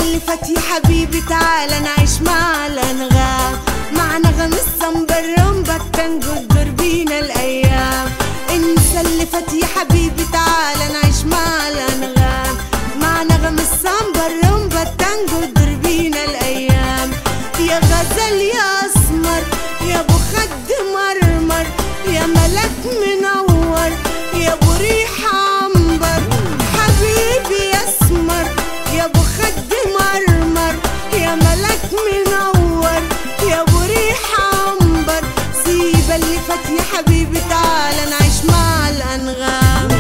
اللي فات يا حبيبي تعالى نعيش مع الأنغام مع نغم الصنبر رمبة تنجو تدور بينا الأيام انسى اللي فات يا حبيبي تعالى نعيش مع الأنغام مع نغم الصنبر رمبة تنجو تدور بينا الأيام يا غزل يا أسمر يا أبو خد مرمر يا ملك منور يا أبو ريحة عنبر حبيبي يا أسمر يا أبو خد مرمر يا ملك منور يا أبو ريحة عنبر سيب اللي فات يا حبيبي تعالى نعيش مع الأنغام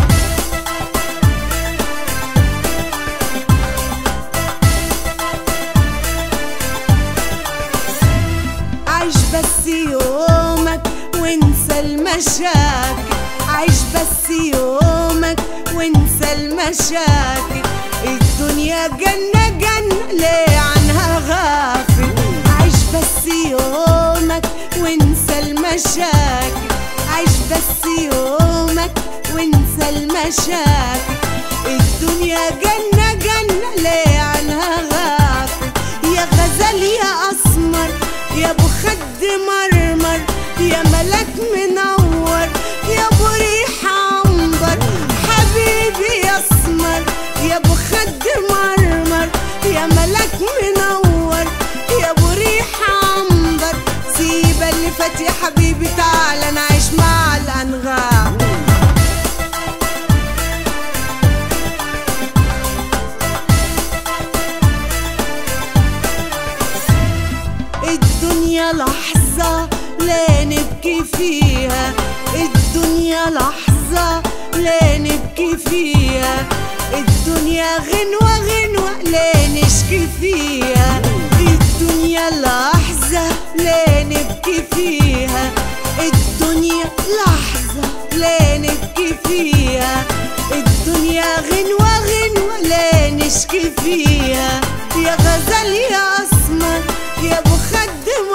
عيش بس يومك وانسى المشاكل عيش بس يومك وانسى المشاكل الدنيا جنة جنة ليه عنها غافل عيش بس يومك وانسى المشاكل عيش بس يومك وانسى المشاكل الدنيا جنة جنة ليه عنها غافل يا غزل يا أسمر يا أبو خد مرمر يا ملك منور يا أبو ريحة عنبر حبيبي يا أسمر يا أبو خد مرمر يا ملك منور يا أبو ريحة عنبر سيب اللي فات يا حبيبي تعالى نعيش مع الأنغام الدنيا لحظة لا نبكي فيها الدنيا لحظة لا نبكي فيها الدنيا غنوة غنوة لا نشكي فيها الدنيا لحظة لا نبكي فيها الدنيا لحظة لا نبكي فيها الدنيا غنوة غنوة لا نشكي فيها يا غزل يا أسمر يا أبو خد